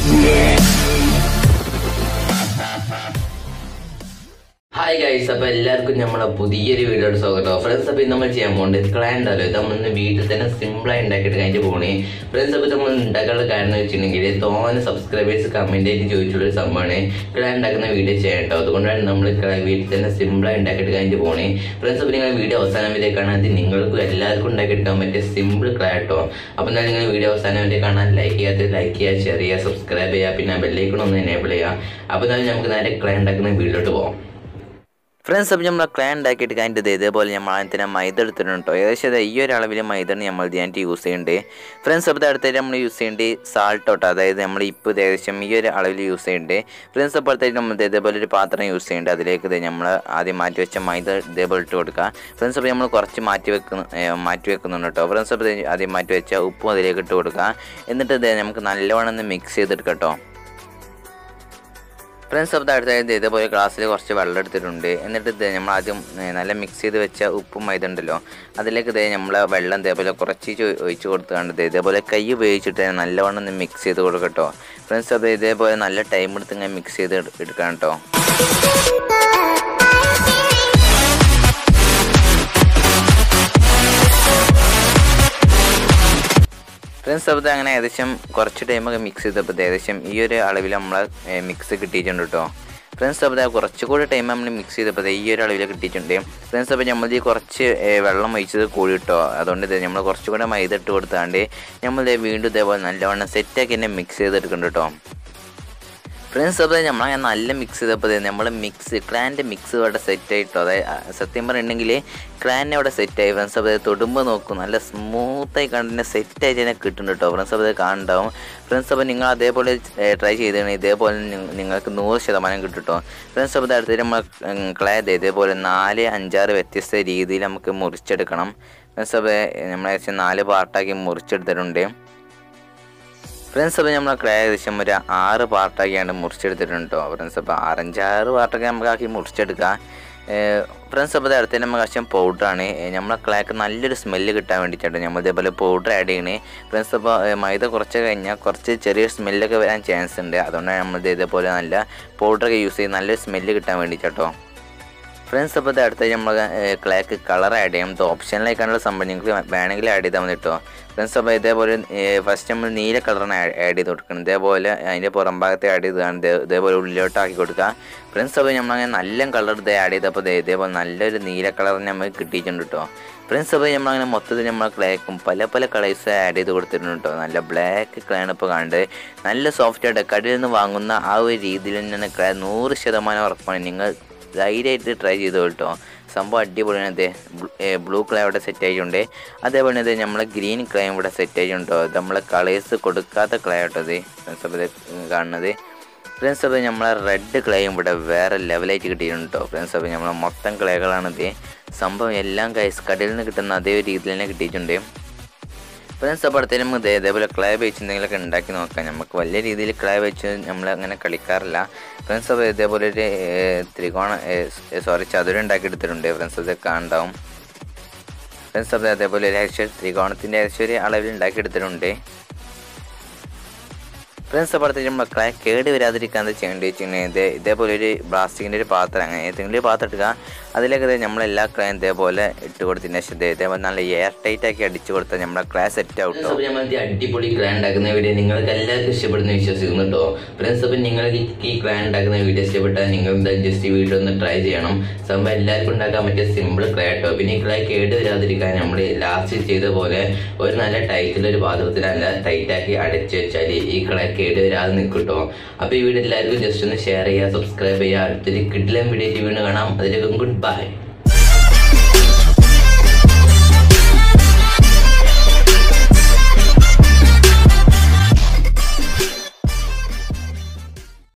hi guys അപ്പൊ എല്ലാവർക്കും നമ്മളെ പുതിയൊരു വീഡിയോയുടെ സ്വാഗതം ഫ്രണ്ട്സ് അപ്പൊ ഇന്ന് നമ്മൾ ചെയ്യാൻ പോകുന്നത് ക്ലാൻ ഉണ്ടല്ലോ ഇത് നമ്മൾ ഇന്ന് വീട്ടിൽ തന്നെ സിമ്പിൾ ആയി ഉണ്ടാക്കിയിട്ട് കഴിഞ്ഞിട്ട് പോണേ ഫ്രണ്ട്സ് അപ്പൊ നമ്മൾ ഉണ്ടാക്കാനുള്ള കാരണം എന്ന് വെച്ചിട്ടുണ്ടെങ്കിൽ തോന്നെ സബ്സ്ക്രൈബേഴ്സ് കമന്റ് ആയിട്ട് ചോദിച്ചുള്ള ഒരു സംഭവമാണ് ക്ലാൻ ഉണ്ടാക്കുന്ന വീഡിയോ ചെയ്യാൻ കേട്ടോ അതുകൊണ്ടാണ് നമ്മൾ വീട്ടിൽ തന്നെ സിമ്പിൾ ആയി ഉണ്ടാക്കിയിട്ട് കഴിഞ്ഞിട്ട് പോണേ ഫ്രണ്ട്സ് അപ്പൊ നിങ്ങൾ വീഡിയോ അവസാനം വരെ കാണാൻ ഇത് നിങ്ങൾക്കും എല്ലാവർക്കും ഉണ്ടാക്കിയെടുക്കാൻ പറ്റിയ സിമ്പിൾ ക്ലാ കേട്ടോ അപ്പൊ എന്നാൽ നിങ്ങൾ വീഡിയോ അവസാനം വരെ കാണാൻ ലൈക്ക് ചെയ്യാത്ത ലൈക്ക് ചെയ്യുക ഷെയർ ചെയ്യുക സബ്സ്ക്രൈബ് ചെയ്യുക പിന്നെ ബെല്ലൈക്കൺ ഒന്ന് എനേബിൾ ചെയ്യുക അപ്പൊ എന്നാലും നമുക്ക് നേരെ ക്ലാൻ ഉണ്ടാക്കുന്ന വീഡിയോട്ട് പോകാം ഫ്രണ്ട്സ് അപ്പം നമ്മൾ ക്ലാൻ ഉണ്ടാക്കിയിട്ട് കഴിഞ്ഞിട്ട് ഇതേപോലെ നമ്മൾ അതിന് മൈദ എടുത്തിട്ടുണ്ട് കേട്ടോ ഏകദേശം ഇത് ഈ ഒരു അളവിൽ മൈദയാണ് നമ്മൾ ഇതിനായിട്ട് യൂസ് ചെയ്യുന്നുണ്ട് ഫ്രണ്ട്സ് അപ്പോൾ അടുത്തായിട്ട് നമ്മൾ യൂസ് ചെയ്യേണ്ടത് സാൾട്ട് കേട്ടോ അതായത് നമ്മൾ ഇപ്പോൾ ഇത് ഏകദേശം ഈ ഒരു അളവിൽ യൂസ് ചെയ്യുന്നുണ്ട് ഫ്രണ്ട്സ് അപ്പോൾ അടുത്തായിട്ട് നമ്മൾ ഇത് ഇതേപോലെ ഒരു പാത്രം യൂസ് ചെയ്യുന്നുണ്ട് അതിലേക്ക് ഇത് നമ്മൾ ആദ്യം മാറ്റി വെച്ച മൈദ ഇതേപോലെ ഇട്ട് കൊടുക്കുക ഫ്രണ്ട്സ് അപ്പോൾ നമ്മൾ കുറച്ച് മാറ്റി വെക്കുന്ന ഏ, മാറ്റി വെക്കുന്നുണ്ട് കേട്ടോ ഫ്രണ്ട്സ് അപ്പോൾ ഇത് ആദ്യം മാറ്റി വെച്ച ഉപ്പും അതിലേക്ക് ഇട്ട് കൊടുക്കുക എന്നിട്ട് ഇത് നമുക്ക് നല്ലവണ്ണം ഒന്ന് മിക്സ് ചെയ്തെടുക്കാം കേട്ടോ ഫ്രണ്ട്സ് അപ്പോൾ അടുത്തായത് ഇതേപോലെ ഗ്ലാസ്സിൽ കുറച്ച് വെള്ളം എടുത്തിട്ടുണ്ട് എന്നിട്ട് ഇത് നമ്മൾ ആദ്യം ഏ, നല്ല മിക്സ് ചെയ്ത് വെച്ച ഉപ്പും മൈദ ഉണ്ടല്ലോ അതിലേക്ക് ഇതേ നമ്മൾ വെള്ളം ഇതേപോലെ കുറച്ച് ചോ- ഒഴിച്ച് കൊടുത്തുകൊണ്ട് ഇത് ഇതേപോലെ കൈ ഉപയോഗിച്ചിട്ട് നല്ലവണ്ണം ഒന്ന് മിക്സ് ചെയ്ത് കൊടുക്കട്ടോ ഫ്രണ്ട്സ് അപ്പോൾ ഇതേപോലെ നല്ല ടൈം എടുത്ത് ഇങ്ങനെ മിക്സ് ചെയ്ത് എടു- എടുക്കണം കേട്ടോ ഫ്രണ്ട്സ് അപ്പോൾ ഇത് അങ്ങനെ ഏകദേശം കുറച്ച് ടൈമൊക്കെ മിക്സ് ചെയ്തപ്പോൾ ഇത് ഏകദേശം ഈ ഒരു അളവിൽ നമ്മൾ മിക്സ് കിട്ടിയിട്ടുണ്ട് കേട്ടോ ഫ്രണ്ട്സ് അപ്പോൾ ഇത് കുറച്ചുകൂടി ടൈം നമ്മൾ മിക്സ് ചെയ്തപ്പോൾ ദേ ഈ ഒരു അളവിൽ കിട്ടിയിട്ടുണ്ട് ഫ്രണ്ട്സ് അപ്പോൾ നമ്മൾ ഈ കുറച്ച് ഏ, വെള്ളം ഒഴിച്ചത് കൂടി കേട്ടോ അതുകൊണ്ട് ഇത് നമ്മൾ കുറച്ചുകൂടെ മൈദ ഇട്ട് കൊടുത്താണ്ട് നമ്മൾ ദേ വീണ്ടും ഇതേപോലെ നല്ലവണ്ണം സെറ്റാക്കി തന്നെ മിക്സ് ചെയ്തെടുക്കുന്നുണ്ട് കേട്ടോ ഫ്രണ്ട്സ് അപ്പോൾ നമ്മൾ അങ്ങനെ നല്ല മിക്സ് ചെയ്തപ്പോൾ നമ്മൾ മിക്സ് ക്ലാൻ്റെ മിക്സ് ഇവിടെ സെറ്റ് ആയിട്ടോ അതായത് ആ, സത്യം പറഞ്ഞിട്ടുണ്ടെങ്കിൽ ക്ലാൻ അവിടെ സെറ്റായി ഫ്രണ്ട്സ് അപ്പോൾ തൊടുമ്പോൾ നോക്കും നല്ല സ്മൂത്തായി കണ്ടിനെ സെറ്റായിട്ട് തന്നെ കിട്ടുന്നുണ്ട് കേട്ടോ ഫ്രണ്ട്സ് അപ്പോൾ കാണുണ്ടാവും ഫ്രണ്ട്സ് അപ്പോൾ നിങ്ങൾ അതേപോലെ ട്രൈ ചെയ്തിട്ടുണ്ടെങ്കിൽ ഇതേപോലെ നി- നിങ്ങൾക്ക് നൂറ് ശതമാനം കിട്ടും കേട്ടോ ഫ്രണ്ട്സ് അപ്പോൾ അടുത്ത് നമ്മൾ ക്ലേ ഇതേപോലെ നാല് അഞ്ചാറ് വ്യത്യസ്ത രീതിയിൽ നമുക്ക് മുറിച്ചെടുക്കണം ഫ്രണ്ട്സ് അപ്പോൾ നമ്മൾ ഏകദേശം നാല് പാർട്ടാക്കി മുറിച്ചെടുത്തിട്ടുണ്ട് ഫ്രണ്ട്സ് അപ്പോൾ നമ്മൾ ഏകദേശം ഒരു ആറ് പാർട്ടാക്കിയാണ് മുറിച്ചെടുത്തിട്ടുണ്ട് കേട്ടോ ഫ്രണ്ട്സ് അപ്പോൾ ആറഞ്ചാറ് പാർട്ടൊക്കെ നമുക്ക് ആക്കി മുറിച്ചെടുക്കാം ഫ്രണ്ട്സ് അപ്പോൾ അടുത്ത് തന്നെ നമുക്ക് ആവശ്യം പൗഡറാണ് നമ്മളെ ക്ലാക്ക് നല്ലൊരു സ്മെല്ല് കിട്ടാൻ വേണ്ടിയിട്ടാണ് നമ്മൾ ഇതേപോലെ പൗഡർ ആഡ് ചെയ്യണേ ഫ്രണ്ട്സ് അപ്പോൾ ഏ, മൈദ കുറച്ച് കഴിഞ്ഞാൽ കുറച്ച് ചെറിയ സ്മെല്ലൊക്കെ വരാൻ ചാൻസ് ഉണ്ട് അതുകൊണ്ടാണ് നമ്മൾ ഇതേപോലെ നല്ല പൗഡറൊക്കെ യൂസ് ചെയ്ത് നല്ലൊരു സ്മെല്ല് കിട്ടാൻ വേണ്ടിയിട്ടോ ഫ്രണ്ട്സ് അപ്പോൾ ഇത് അടുത്ത നമ്മൾ ക്ലാക്ക് കളർ ആഡ് ചെയ്യാം ഇത് ഓപ്ഷനിലേക്കാണുള്ള സംഭവം നിങ്ങൾക്ക് വേണമെങ്കിൽ ആഡ് ചെയ്താൽ മതി കേട്ടോ ഫ്രണ്ട്സ് അപ്പോൾ ഇതേപോലെ ഫസ്റ്റ് നമ്മൾ നീല കളറാണ് ആഡ് ചെയ്ത് കൊടുക്കണം ഇതേപോലെ അതിൻ്റെ പുറം ഭാഗത്തെ ആഡ് ചെയ്താണ് ഇതേ- ഇതേപോലെ ഉള്ളിലോട്ട് ആക്കി കൊടുക്കുക ഫ്രണ്ട്സ് അപ്പോൾ നമ്മളങ്ങനെ നല്ല കളർ ഇത് ആഡ് ചെയ്തപ്പോൾ ദേ ഇതേപോലെ നല്ലൊരു നീല കളർ നമുക്ക് കിട്ടിയിട്ടുണ്ട് കേട്ടോ ഫ്രണ്ട്സ് അപ്പോൾ നമ്മളങ്ങനെ മൊത്തത്തിൽ നമ്മൾ ക്ലാക്കും പല പല കളേഴ്സ് ആഡ് ചെയ്ത് കൊടുത്തിട്ടുണ്ട് കേട്ടോ നല്ല ബ്ലാക്ക് ക്ലയാണ് ഇപ്പോൾ കാണുന്നത് നല്ല സോഫ്റ്റ് ആയിട്ട് കടയിൽ നിന്ന് വാങ്ങുന്ന ആ ഒരു രീതിയിൽ തന്നെയാണ് ക്ലേ നൂറ് ശതമാനം ഉറപ്പാണ് നിങ്ങൾ ധൈര്യമായിട്ട് ട്രൈ ചെയ്തു കേട്ടോ സംഭവം അടിപൊളിയാണ് ഇത് ബ്ലൂ ക്ലേ ഇവിടെ സെറ്റ് ആയിട്ടുണ്ട് അതേപോലെ ഇത് നമ്മളെ ഗ്രീൻ ക്ലേ ഇവിടെ സെറ്റ് ആയിട്ടുണ്ടോ ഇത് നമ്മളെ കളേഴ്സ് കൊടുക്കാത്ത ക്ലേ കേട്ടോ ഇത് ഫ്രണ്ട്സ് അപ്പോൾ ഇത് കാണുന്നത് ഫ്രണ്ട്സ് അപ്പോൾ നമ്മളെ റെഡ് ക്ലേയും ഇവിടെ വേറെ ലെവലായിട്ട് കിട്ടിയിട്ടുണ്ട് കേട്ടോ ഫ്രണ്ട്സ് അപ്പോൾ നമ്മളെ മൊത്തം ക്ലേകളാണിത് സംഭവം എല്ലാം കൈസ് കടയിൽ നിന്ന് കിട്ടുന്ന അതേ ഒരു രീതിയിൽ തന്നെ കിട്ടിയിട്ടുണ്ട് ഫ്രണ്ട്സ് അപ്പോൾ അടുത്തേലും നമുക്ക് ഇതേ- ഇതേപോലെ ക്ലേ വെച്ച് എന്തെങ്കിലുമൊക്കെ ഉണ്ടാക്കി നോക്കാം നമുക്ക് വലിയ രീതിയിൽ ക്ലേ വെച്ച് നമ്മൾ അങ്ങനെ കളിക്കാറില്ല ഫ്രണ്ട്സ് അപ്പോൾ ഇതേപോലെ ഒരു ഏർ, ത്രികോണ സോറി ചതുരം ഉണ്ടാക്കി എടുത്തിട്ടുണ്ട് ഫ്രണ്ട്സ് അത് കാണണ്ടാവും ഫ്രണ്ട്സ് അപ്പോൾ അതേപോലെ ഒരു ഏകദേശം ത്രികോണത്തിൻ്റെ ഏകദേശം ഒരു അളവിൽ ഉണ്ടാക്കി എടുത്തിട്ടുണ്ട് ഫ്രണ്ട്സ് അപ്പോൾ അടുത്തേക്ക് നമ്മൾ ക്ലേ കേട് വരാതിരിക്കാൻ എന്താ ചെയ്യേണ്ടത് വെച്ചിട്ടുണ്ടെങ്കിൽ ഇത് ഇതേപോലെ ഒരു പ്ലാസ്റ്റിക്കിൻ്റെ ഒരു പാത്രം അങ്ങനെ ഏതെങ്കിലും ഒരു പാത്രം എടുക്കുക അതിലേക്ക് ഇത് നമ്മളെല്ലാ ക്ലേ ഇതേപോലെ ഇട്ട് കൊടുത്തതിന് ശേഷം ഇത് ഇതേപോലെ നല്ല എയർ ടൈറ്റ് ആക്കി അടിച്ചു കൊടുത്താൽ നമ്മളെ ക്ലേ സെറ്റ് ആവും കേട്ടോ നമ്മൾ അടിപൊളി ക്ലേ ഉണ്ടാക്കുന്ന വീഡിയോ നിങ്ങൾക്ക് എല്ലാവർക്കും ഇഷ്ടപ്പെടുന്ന വിശ്വസിക്കുന്നു കേട്ടോ ഫ്രണ്ട്സ് അപ്പം നിങ്ങൾക്ക് ഈ ക്ലേ ഉണ്ടാക്കുന്ന വീഡിയോ ഇഷ്ടപ്പെട്ടാൽ നിങ്ങൾ ജസ്റ്റ് ഈ വീഡിയോ ഒന്ന് ട്രൈ ചെയ്യണം സംഭവം എല്ലാവർക്കും ഉണ്ടാക്കാൻ പറ്റിയ സിമ്പിൾ ക്ലേ കേട്ടോ പിന്നെ ഈ ക്ലേ കേട് വരാതിരിക്കാൻ നമ്മൾ ലാസ്റ്റ് ചെയ്ത പോലെ ഒരു നല്ല ടൈറ്റിലൊരു പാത്രത്തിൽ നല്ല ടൈറ്റ് ആക്കി അടച്ചു വെച്ചാൽ ഈ ക്ലേ കേട് വരാതെ നിൽക്കും കേട്ടോ അപ്പോൾ ഈ വീഡിയോ എല്ലാവർക്കും ജസ്റ്റ് ഒന്ന് ഷെയർ ചെയ്യുക സബ്സ്ക്രൈബ് ചെയ്യുക അടുത്തൊരു കിഡിലും വീഡിയോ വീണ്ടും കാണാം അതിലേക്കും ഗുഡ് ബൈ